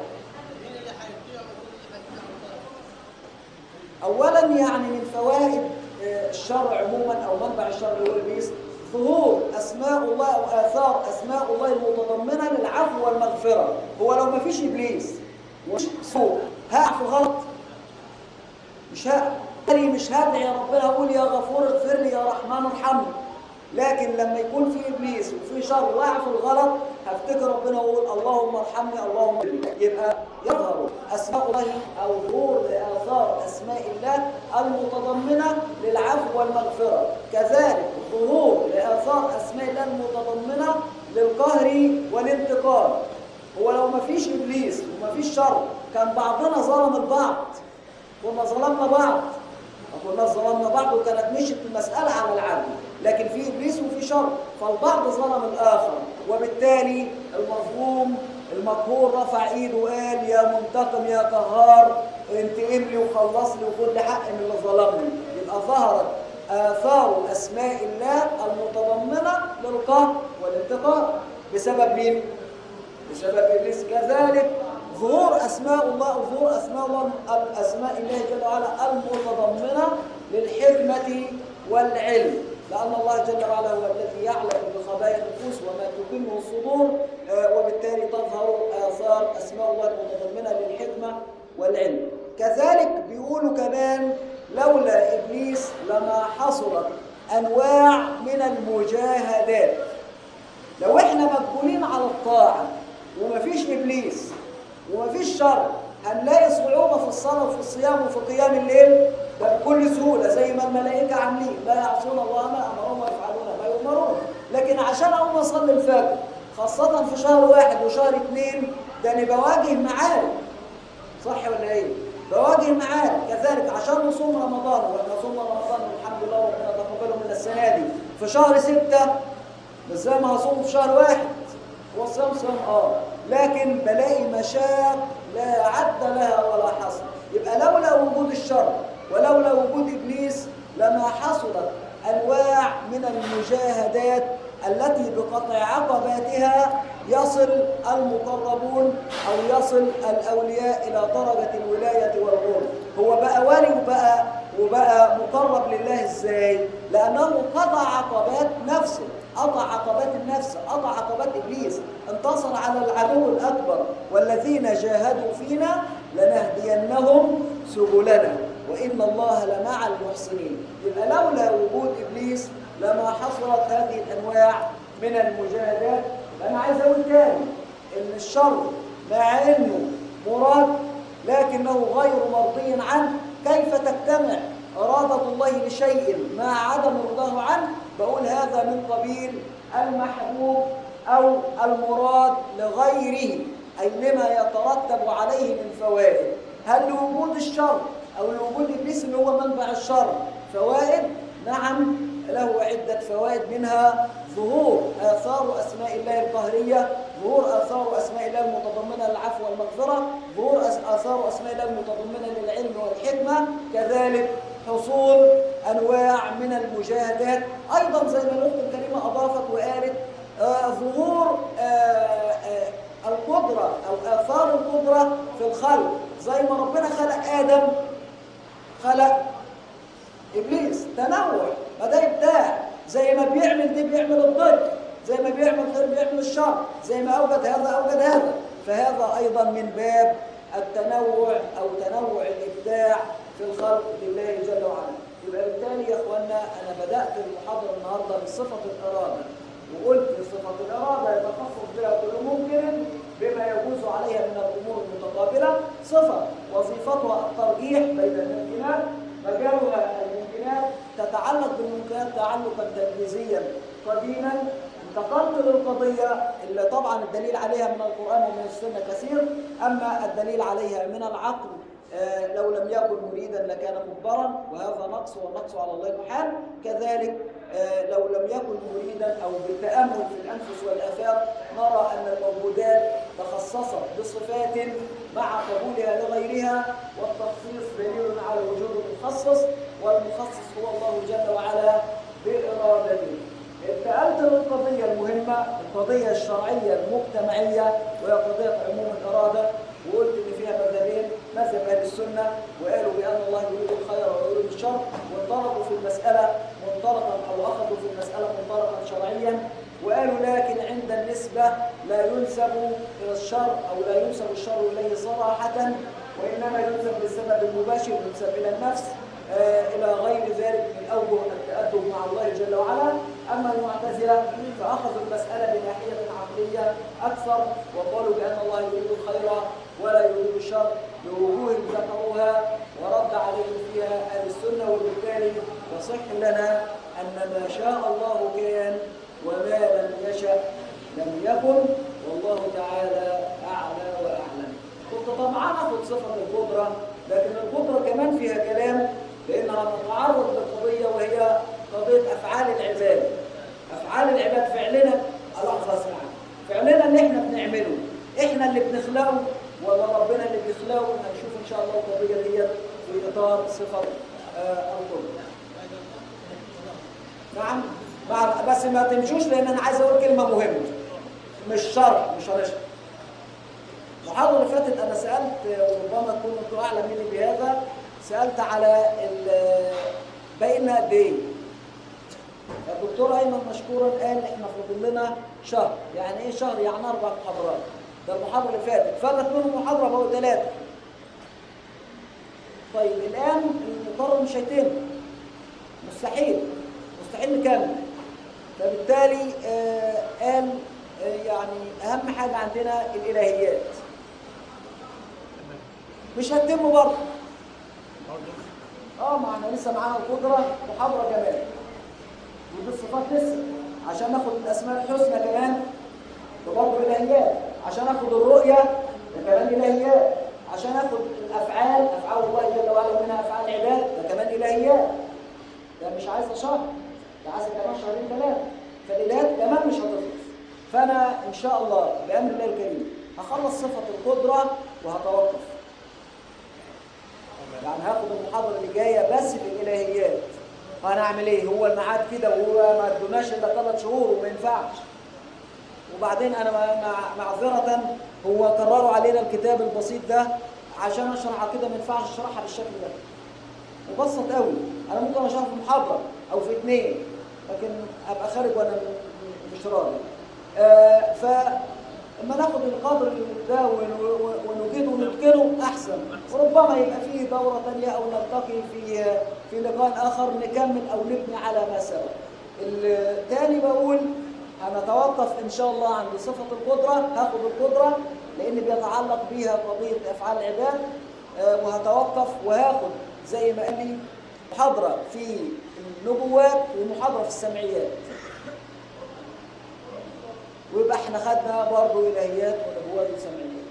اولا يعني من فوائد آه، الشر عموما او منبع الشر اللي هو ابليس ظهور اسماء الله او اثار اسماء الله المتضمنه للعفو والمغفره هو لو ما فيش ابليس ومش سوء هقع في غلط مش هقع مش هدعي يا ربنا اقول يا غفور اغفر لي يا رحمن ارحمني لكن لما يكون في ابليس وفي شر واقع في الغلط هفتكر ربنا واقول اللهم ارحمني اللهم اغفر لي يبقى يظهر اسماء الله او ظهور لاثار اسماء الله المتضمنه للعفو والمغفره كذلك ظهور لاثار اسماء الله المتضمنه للقهر والانتقام هو لو ما فيش ابليس وما فيش شر كان بعضنا ظلم البعض كنا ظلمنا بعض كنا ظلمنا بعض وكانت مشت المسألة على العدل لكن في إبليس وفي شر فالبعض ظلم الآخر وبالتالي المظلوم المقهور رفع ايده وقال يا منتقم يا قهار انتقم لي وخلص لي وخد لي حق من اللي ظلمني يبقى يبقى ظهرت آثار أسماء الله المتضمنة للقهر والانتقام بسبب مين؟ بسبب إبليس كذلك ظهور أسماء الله أو ظهور أسماء الله أسماء الله جل وعلا المتضمنة للحكمة والعلم لأن الله جل وعلا هو الذي يعلم بخبايا النفوس وما تكنه الصدور آه، وبالتالي تظهر آثار أسماء الله المتضمنة للحكمة والعلم كذلك بيقولوا كمان لولا إبليس لما حصلت أنواع من المجاهدات لو احنا مقبولين على الطاعة ومفيش إبليس ومفيش شر هنلاقي صعوبة في الصلاة وفي الصيام وفي قيام الليل ده بكل سهولة زي ما الملائكة عاملين لا يعصون الله ما أمرهم ويفعلون ما يؤمرون لكن عشان أقوم أصلي الفجر خاصة في شهر واحد وشهر اثنين ده أنا بواجه معارك صح ولا ايه؟ بواجه معارك كذلك عشان نصوم رمضان واحنا صومنا رمضان الحمد لله ربنا تقبله من السنة دي في شهر ستة مش زي ما هصوم في شهر واحد هو الصيام صيام اه لكن بلاقي مشاق لا عد لها ولا حصر يبقى لولا وجود الشر ولولا وجود ابليس لما حصلت انواع من المجاهدات التي بقطع عقباتها يصل المقربون او يصل الاولياء الى درجه الولايه والغرب هو بقى والي وبقى وبقى مقرب لله ازاي لانه قطع عقبات نفسه قطع عقبات النفس قطع عقبات ابليس انتصر على العدو الاكبر والذين جاهدوا فينا لنهدينهم سبلنا وان الله لمع المحسنين يبقى لولا وجود ابليس لما حصلت هذه الانواع من المجاهدات انا عايز اقول تاني ان الشر مع انه مراد لكنه غير مرضي عنه كيف تجتمع إرادة الله لشيء مع عدم رضاه عنه بقول هذا من قبيل المحبوب أو المراد لغيره أي لما يترتب عليه من فوائد هل لوجود الشر أو لوجود إبليس اللي هو منبع الشر فوائد؟ نعم له عدة فوائد منها ظهور آثار أسماء الله القهرية ظهور آثار أسماء الله المتضمنة للعفو والمغفرة ظهور أس- آثار أسماء الله المتضمنة للعلم والحكمة كذلك حصول أنواع من المجاهدات أيضا زي ما الأخت الكريمة أضافت وقالت آه ظهور آه آه القدرة أو آثار القدرة في الخلق زي ما ربنا خلق آدم خلق ابليس تنوع ما ده ابداع زي ما بيعمل دي بيعمل الضد زي ما بيعمل خير بيعمل الشر زي ما اوجد هذا اوجد هذا فهذا ايضا من باب التنوع او تنوع الابداع في الخلق لله جل وعلا يبقى بالتالي يا اخوانا انا بدات المحاضره النهارده بصفه الاراده وقلت صفه الاراده يتخصص بها كل ممكن بما يجوز عليها من الامور المتقابله صفه وظيفتها الترجيح بين الممكنات مجالها الممكنات تتعلق بالممكنات تعلقا تنفيذيا قديما انتقلت للقضية اللي طبعا الدليل عليها من القرآن ومن السنة كثير أما الدليل عليها من العقل آه، لو لم يكن مريدا لكان مجبرا وهذا نقص والنقص على الله محال كذلك آه، لو لم يكن مريدا أو بالتأمل في الأنفس والآفاق نرى أن الموجودات تخصصت بصفات مع قبولها لغيرها والتخصيص دليل على وجود المخصص والمخصص هو الله جل وعلا بإرادته انتقلت للقضية المهمة القضية الشرعية المجتمعية وهي قضية عموم الإرادة وقلت إن فيها مذهبين مذهب أهل السنة وقالوا بأن الله يريد الخير ويريد الشر وانطلقوا في المسألة منطلقا أو أخذوا في المسألة منطلقا شرعيا وقالوا لكن عند النسبة لا ينسب إلى الشر أو لا ينسب الشر إليه صراحة وإنما ينسب للسبب المباشر ينسب إلى النفس آه، إلى غير ذلك من أوجه التأدب مع الله جل وعلا أما المعتزلة فأخذوا المسألة بناحية عقلية أكثر وقالوا بأن الله يريد الخير ولا يريد الشر بوجوه ذكروها ورد عليهم فيها أهل السنة وبالتالي يصح لنا أن ما شاء الله كان وما لم يشأ لم يكن والله تعالى أعلى وأعلم كنت طبعا أخذ صفة القدرة لكن القدرة كمان فيها كلام لأنها تتعرض لقضية وهي قضية أفعال العباد أفعال العباد فعلنا لحظة اسمع فعلنا اللي احنا بنعمله احنا اللي بنخلقه ولا ربنا اللي بيخلقه هنشوف ان شاء الله القضية ديت في إطار صفة آه القدرة نعم مع بس ما تمشوش لان انا عايز اقول كلمه مهمه مش شرح مش هنشرح المحاضره اللي فاتت انا سالت وربما تكون انتوا اعلم مني بهذا سالت على ال- بقينا قد ايه الدكتور ايمن مشكورا قال احنا فاضل لنا شهر يعني ايه شهر يعني اربع محاضرات ده المحاضره اللي فاتت فاتت منهم محاضره بقوا ثلاثه طيب الان المقرر مش هيتم مستحيل مستحيل نكمل فبالتالي آه قال آه يعني اهم حاجه عندنا الالهيات مش هتتم برضه اه ما احنا لسه معانا القدره محاضره كمان ودي الصفات لسه عشان ناخد الاسماء الحسنى كمان ده برضه الهيات عشان اخد الرؤيه ده كمان الهيات عشان اخد الافعال افعال الله جل وعلا منها افعال العباد ده كمان الهيات ده مش عايزه شهر ده عايزه كمان شهرين ثلاثه فالالهات كمان مش هتخلص فانا ان شاء الله بامر الله الكريم هخلص صفه القدره وهتوقف يعني هاخد المحاضره اللي جايه بس في الالهيات هنعمل ايه هو الميعاد كده وهو ما ادوناش الا ثلاث شهور وما ينفعش وبعدين انا مع- مع- معذره هو كرروا علينا الكتاب البسيط ده عشان اشرح كده ما ينفعش اشرحها بالشكل ده مبسط قوي انا ممكن اشرح في محاضره او في اثنين لكن ابقى خارج وانا م- مش راضي آه فلما ناخد القدر ده ون- ون- ونجيده ونتقنه احسن وربما يبقى فيه دوره ثانيه او نلتقي في في لقاء اخر نكمل او نبني على ما سبق الثاني بقول هنتوقف ان شاء الله عند صفه القدره هاخد القدره لان بيتعلق بيها قضيه افعال العباد آه، وهتوقف وهاخد زي ما قال لي محاضره في النبوات ومحاضره في السمعيات ويبقى احنا خدنا برضه الهيات ونبوات وسمعيات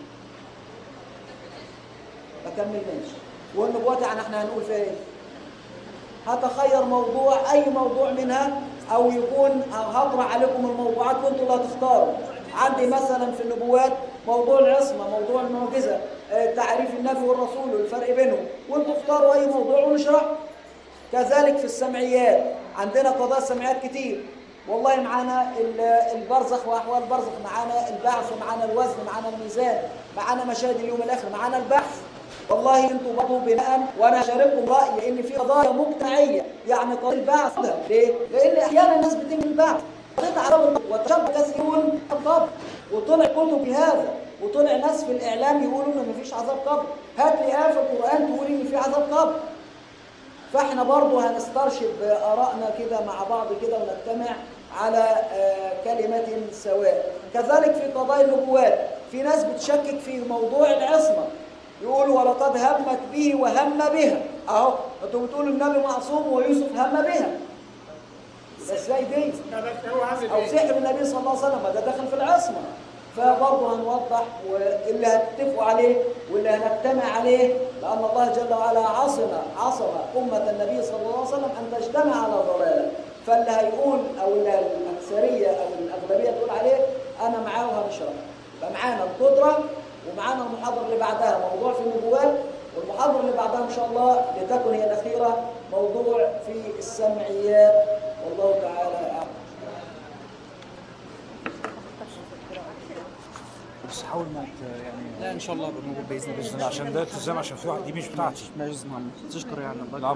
ما كملناش والنبوات يعني احنا هنقول فيها ايه هتخير موضوع اي موضوع منها او يكون هطرح عليكم الموضوعات وانتوا اللي هتختاروا عندي مثلا في النبوات موضوع العصمه موضوع المعجزه آه، تعريف النبي والرسول والفرق بينهم وانتوا اختاروا اي موضوع ونشرحه كذلك في السمعيات عندنا قضايا سمعيات كتير والله معانا ال- البرزخ واحوال البرزخ معانا البعث معانا الوزن معانا الميزان معانا مشاهد اليوم الاخر معانا البحث والله انتوا برضه بناء وانا هشارككم رايي ان في قضايا مجتمعيه يعني قضيه البعث ليه؟ لان احيانا الناس بتنكر البعث قضيه عذاب القبر وتشبه كثيرون القبر وطلع كتب بهذا وطلع ناس في الاعلام يقولوا ان مفيش عذاب قبر هات لي ايه في القران تقول ان في عذاب قبر فاحنا برضه هنسترشد بآرائنا كده مع بعض كده ونجتمع على آه، كلمة سواء كذلك في قضايا النبوات في ناس بتشكك في موضوع العصمة يقولوا ولقد همت به وهم بها اهو انتوا بتقولوا النبي معصوم ويوسف هم بها ده ازاي دي ده بس هو عامل او ايه؟ سحر النبي صلى الله عليه وسلم ده داخل في العصمه فبرضه هنوضح واللي هتتفقوا عليه واللي هنجتمع عليه لان الله جل وعلا عصم عصم امه النبي صلى الله عليه وسلم ان تجتمع على ضلاله فاللي هيقول او اللي الاكثريه او الاغلبيه تقول عليه انا معاه وهنشرح يبقى معانا القدره ومعانا المحاضره اللي بعدها موضوع في النبوات والمحاضره اللي بعدها ان شاء الله لتكن هي الاخيره موضوع في السمعيات والله تعالى اعلم بس حاول ما ت- يعني لا ان شاء الله موجود باذن الله باذن الله عشان ده التزام عشان في واحد دي مش بتاعتي لا يجوز محمد تشكر يعني الله العفو